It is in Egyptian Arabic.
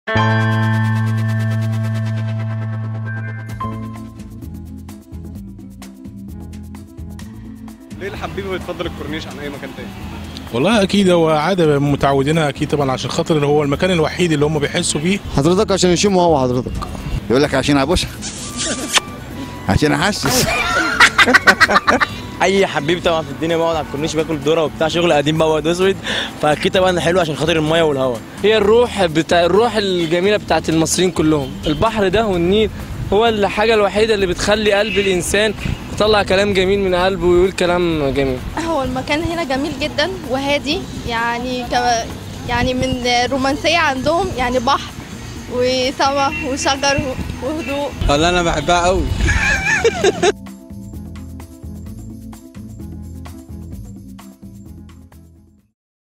ليه الحبيبه بتفضل الكورنيش عن اي مكان تاني والله اكيد هو عاده متعودينها اكيد طبعا عشان خاطر اللي هو المكان الوحيد اللي هم بيحسوا بيه حضرتك عشان يشموا هوا حضرتك يقول لك عشان ابوسها عشان احسس اي حبيب طبعا في الدنيا بقعد على الكورنيش باكل ذره وبتاع شغل قديم بقى واد اسود فاكيد طبعا حلو عشان خاطر الميه والهواء هي الروح بتاع الروح الجميله بتاعت المصريين كلهم البحر ده والنيل هو الحاجه الوحيده اللي بتخلي قلب الانسان يطلع كلام جميل من قلبه ويقول كلام جميل هو المكان هنا جميل جدا وهادي يعني ك... يعني من رومانسية عندهم يعني بحر وسما وشجر وهدوء والله انا بحبها قوي